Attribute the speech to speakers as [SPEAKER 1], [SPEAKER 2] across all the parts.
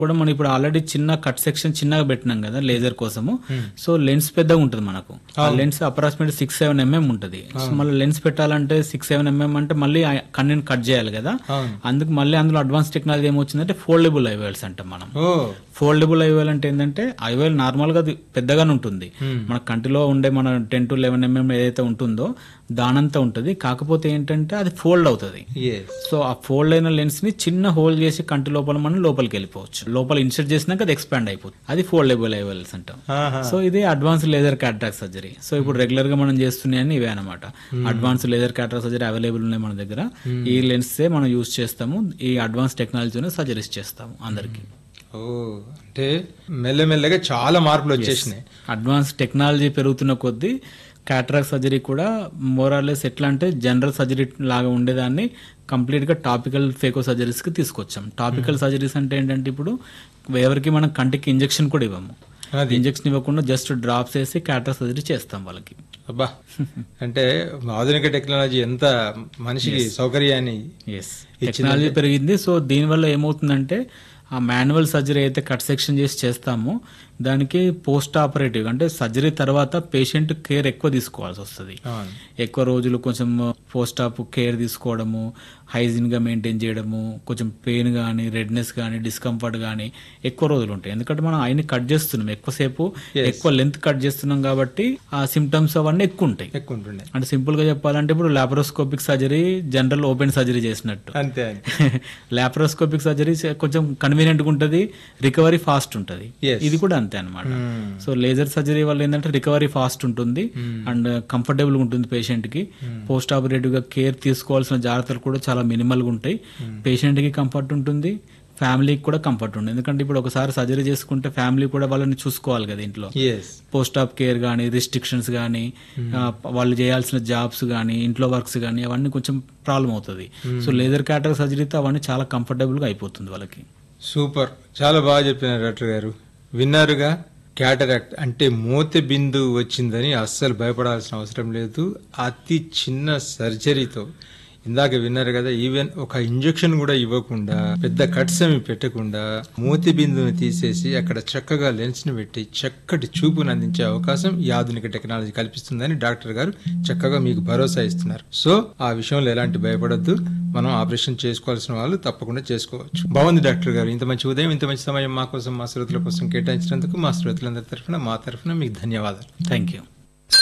[SPEAKER 1] కూడా మనం ఇప్పుడు ఆల్రెడీ చిన్న కట్ సెక్షన్ చిన్నగా పెట్టినాం కదా లేజర్ కోసము సో లెన్స్ పెద్దగా ఉంటుంది మనకు ఆ lens approximate six seven MM ఉంటుంది సో మళ్ళీ లెన్స్ పెట్టాలంటే సిక్స్ సెవెన్ ఎంఎం అంటే మళ్ళీ ఆ కన్నీని కట్ చేయాలి కదా
[SPEAKER 2] అవును
[SPEAKER 1] అందుకు మళ్ళీ అందులో అడ్వాన్స్ టెక్నాలజీ ఏమొచ్చిందంటే ఫోల్డబుల్ ఐవేల్స్ అంటాం మనం
[SPEAKER 2] ఓ
[SPEAKER 1] ఫోల్డబుల్ ఐవేల్ అంటే ఏంటంటే ఐవేల్ నార్మల్ గా అది పెద్దగానే ఉంటుంది మన కంటిలో ఉండే మన టెన్ టు లెవెన్ ఎంఎం ఏదైతే ఉంటుందో దానంతా ఉంటుంది కాకపోతే ఏంటంటే అది ఫోల్డ్ అవుతుంది
[SPEAKER 2] ఎస్
[SPEAKER 1] సో ఆ ఫోల్డ్ అయిన లెన్స్ ని చిన్న హోల్ చేసి కంటి లోపల మనం లోపలికి వెళ్ళిపోవచ్చు లోపల ఇన్సర్ట్ చేసినాక అది ఎక్స్పాండ్ అయిపోతుంది అది ఫోల్డబుల్ ఐవెల్స్ అంటాం సో ఇది advance laser cataract surgery so ఇప్పుడు రెగ్యులర్ గా మనం చేస్తున్నాయని ఇవే అనమాట advance laser cataract surgery available ఉన్నాయి మన దగ్గర ఈ లెన్స్ మనం యూజ్ చేస్తాము ఈ అడ్వాన్స్ టెక్నాలజీని సర్జరీస్ చేస్తాము అందరికి
[SPEAKER 2] ఓ అంటే మెల్లమెల్లగా చాలా మార్పులు వచ్చేసినాయి
[SPEAKER 1] అడ్వాన్స్ టెక్నాలజీ పెరుగుతున్న కొద్దీ క్యాటరాక్ సర్జరీ కూడా మోరాలెస్ ఎట్లా అంటే జనరల్ సర్జరీ లాగా ఉండేదాన్ని కంప్లీట్ గా టాపికల్ ఫేకో సర్జరీస్ కి తీసుకొచ్చాం టాపికల్ సర్జరీస్ అంటే ఏంటంటే ఇప్పుడు ఎవరికి మనం కంటికి ఇంజెక్షన్ కూడా ఇవ్వము
[SPEAKER 2] అది.
[SPEAKER 1] ఇంజెక్షన్ ఇవ్వకుండా జస్ట్ డ్రాప్స్ వేసి క్యాటరాక్ సర్జరీ చేస్తాం వాళ్ళకి
[SPEAKER 2] అబ్బా అంటే ఆధునిక టెక్నాలజీ ఎంత మనిషికి సౌకర్యాన్ని
[SPEAKER 1] ఎస్ టెక్నాలజీ పెరిగింది సో దీనివల్ల ఏమవుతుందంటే ఆ మాన్యువల్ సర్జరీ అయితే కట్ సెక్షన్ చేసి చేస్తామో దానికి పోస్ట్ ఆపరేటివ్ అంటే సర్జరీ తర్వాత పేషెంట్ కేర్ ఎక్కువ తీసుకోవాల్సి వస్తుంది
[SPEAKER 2] అవును
[SPEAKER 1] ఎక్కువ రోజులు కొంచెం పోస్ట్ ఆప్ కేర్ తీసుకోవడము హైజీన్ గా మెయింటైన్ చేయడము కొంచెం పెయిన్ కానీ రెడ్నెస్ కానీ డిస్కంఫర్ట్ కానీ ఎక్కువ రోజులు ఉంటాయి ఎందుకంటే మనం ఆయన్ని కట్ చేస్తున్నాం ఎక్కువసేపు ఎక్కువ లెంత్ కట్ చేస్తున్నాం కాబట్టి ఆ సిమ్టమ్స్ అవన్నీ ఎక్కువ ఉంటాయి
[SPEAKER 2] ఎక్కువ ఉంటుండే
[SPEAKER 1] అంటే సింపుల్ గా చెప్పాలంటే ఇప్పుడు laparoscopic surgery general open surgery చేసినట్టు
[SPEAKER 2] అంతే అంతే
[SPEAKER 1] లాప్రోస్కోపిక్ సర్జరీ కొంచెం కన్వీనియంట్ గా ఉంటుంది రికవరీ ఫాస్ట్ ఉంటుంది
[SPEAKER 2] Yes.
[SPEAKER 1] ఇది కూడా అంతే అనమాట
[SPEAKER 2] Hmm.
[SPEAKER 1] సో లేజర్ సర్జరీ వల్ల ఏంటంటే రికవరీ ఫాస్ట్ ఉంటుంది అండ్ కంఫర్టబుల్ ఉంటుంది పేషెంట్ కి పోస్ట్ ఆపరేటివ్ గా కేర్ తీసుకోవాల్సిన జాగ్రత్తలు కూడా చాలా మినిమల్ గా ఉంటాయి పేషెంట్ కి కంఫర్ట్ ఉంటుంది ఫ్యామిలీకి కూడా కంఫర్ట్ ఉంటుంది ఎందుకంటే ఇప్పుడు ఒకసారి సర్జరీ చేసుకుంటే ఫ్యామిలీ కూడా వాళ్ళని చూసుకోవాలి కదా ఇంట్లో
[SPEAKER 2] ఎస్
[SPEAKER 1] పోస్ట్ ఆఫ్ కేర్ కానీ రిస్ట్రిక్షన్స్ కానీ వాళ్ళు చేయాల్సిన జాబ్స్ కానీ ఇంట్లో వర్క్స్ కానీ అవన్నీ కొంచెం ప్రాబ్లం అవుతుంది సో లేజర్ క్యాటర్ సర్జరీతో అవన్నీ చాలా కంఫర్టబుల్ గా అయిపోతుంది వాళ్ళకి
[SPEAKER 2] సూపర్ చాలా బాగా చెప్పినారు డాక్టర్ గారు విన్నారుగా క్యాటరాక్ట్ అంటే మూత బిందు వచ్చిందని అస్సలు భయపడాల్సిన అవసరం లేదు అతి చిన్న సర్జరీతో ఇందాక విన్నారు కదా ఈవెన్ ఒక ఇంజెక్షన్ కూడా ఇవ్వకుండా పెద్ద కట్స్ ఏమి పెట్టకుండా మూతి బిందుని తీసేసి అక్కడ చక్కగా లెన్స్ ని పెట్టి చక్కటి చూపును అందించే అవకాశం ఈ ఆధునిక టెక్నాలజీ కల్పిస్తుందని డాక్టర్ గారు చక్కగా మీకు భరోసా ఇస్తున్నారు సో ఆ విషయంలో ఎలాంటి భయపడద్దు మనం ఆపరేషన్ చేసుకోవాల్సిన వాళ్ళు తప్పకుండా చేసుకోవచ్చు బాగుంది డాక్టర్ గారు ఇంత మంచి ఉదయం ఇంత మంచి సమయం మా కోసం మా శ్రోతల కోసం కేటాయించినందుకు మా శ్రోతలందరి తరఫున మా తరఫున మీకు ధన్యవాదాలు
[SPEAKER 1] థ్యాంక్ యూ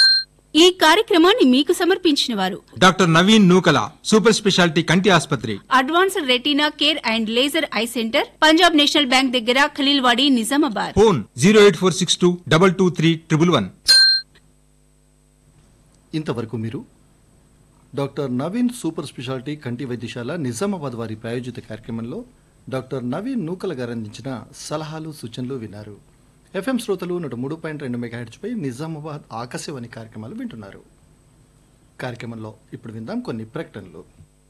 [SPEAKER 3] ఈ కార్యక్రమాన్ని మీకు సమర్పించిన వారు
[SPEAKER 2] doctor Naveen Nookala super speciality కంటి ఆసుపత్రి
[SPEAKER 3] advanced retina care and laser eye centre Punjab National Bank దగ్గర Khaleelwadi Nizamabad
[SPEAKER 2] phone zero eight four six two double two three triple one
[SPEAKER 4] ఇంతవరకు మీరు డాక్టర్ నవీన్ సూపర్ స్పెషాలిటీ కంటి వైద్యశాల నిజామాబాద్ వారి ప్రాయోజిత కార్యక్రమంలో డాక్టర్ నవీన్ నూకల గారు అందించిన సలహాలు సూచనలు విన్నారు ఎఫ్ఎం శ్రోతలు నూట మూడు పాయింట్ రెండు మెగాహెడ్స్పై నిజామాబాద్ ఆకాశవాణి కార్యక్రమాలు వింటున్నారు కార్యక్రమంలో ఇప్పుడు విందాం కొన్ని ప్రకటనలు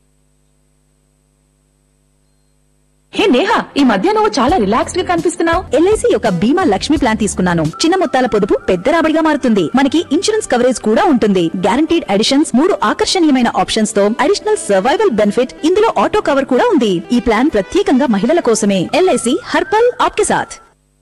[SPEAKER 5] హే నేహా ఈ మధ్య నువ్వు చాలా రిలాక్స్డ్ గా కనిపిస్తున్నావు
[SPEAKER 6] ఎల్ఐసి యొక్క బీమా లక్ష్మి ప్లాన్ తీసుకున్నాను చిన్న మొత్తాల పొదుపు పెద్ద రాబడిగా మారుతుంది మనకి ఇన్సూరెన్స్ కవరేజ్ కూడా ఉంటుంది గ్యారంటీడ్ అడిషన్స్ మూడు ఆకర్షణీయమైన ఆప్షన్స్ తో అడిషనల్ సర్వైవల్ బెనిఫిట్ ఇందులో ఆటో కవర్ కూడా ఉంది ఈ ప్లాన్ ప్రత్యేకంగా మహిళల కోసమే ఎల్ఐసి హర్పల్ ఆప్కే సాథ్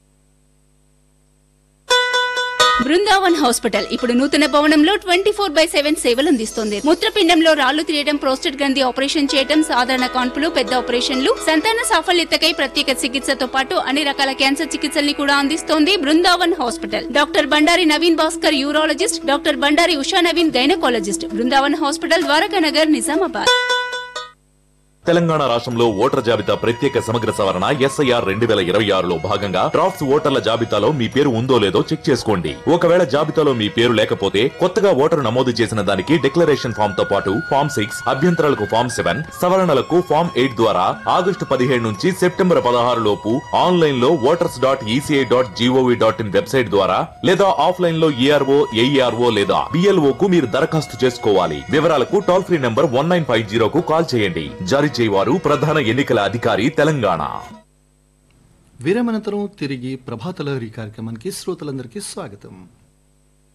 [SPEAKER 3] బృందావన్ హాస్పిటల్ ఇప్పుడు నూతన భవనంలో ట్వంటీ ఫోర్ బై సెవెన్ సేవలు అందిస్తుంది మూత్రపిండంలో రాళ్లు తీయడం ప్రోస్టేట్ గ్రంథి ఆపరేషన్ చేయడం సాధారణ కాన్పులు పెద్ద ఆపరేషన్లు సంతాన సాఫల్యతకై ప్రత్యేక చికిత్సతో పాటు అన్ని రకాల క్యాన్సర్ చికిత్సల్ని కూడా అందిస్తోంది Brindavan hospital doctor Bandari Naveen Bhaskar urologist doctor Bandari Usha Naveen gynaecologist Brindavan hospital Dwaraka Nagar Nizamabad
[SPEAKER 7] Telangana రాష్ట్రంలో ఓటర్ జాబితా ప్రత్యేక సమగ్ర సవరణ ఎస్ఐఆర్ రెండు వేల ఇరవై ఆరులో భాగంగా డ్రాఫ్ట్స్ ఓటర్ల జాబితాలో మీ పేరు ఉందో లేదో చెక్ చేసుకోండి ఒకవేళ జాబితాలో మీ పేరు లేకపోతే కొత్తగా ఓటరు నమోదు చేసిన దానికి డిక్లరేషన్ ఫామ్ తో పాటు ఫామ్ సిక్స్ అభ్యంతరాలకు ఫామ్ సెవెన్ సవరణలకు ఫామ్ ఎయిట్ ద్వారా ఆగస్టు పదిహేడు నుంచి సెప్టెంబర్ పదహారు లోపు ఆన్లైన్ లో voters dot ECI dot GOV dot in website ద్వారా లేదా ఆఫ్లైన్ లో ఈఆర్ఓ ఏఈఆర్ఓ లేదా బిఎల్ఓ కు మీరు దరఖాస్తు చేసుకోవాలి వివరాలకు toll free number one nine five జీరోకు కాల్ చేయండి జారీ చేయవారు ప్రధాన ఎన్నికల అధికారి తెలంగాణ
[SPEAKER 4] విరమనంతరం తిరిగి ప్రభాత లహరి కార్యక్రమానికి శ్రోతలందరికీ స్వాగతం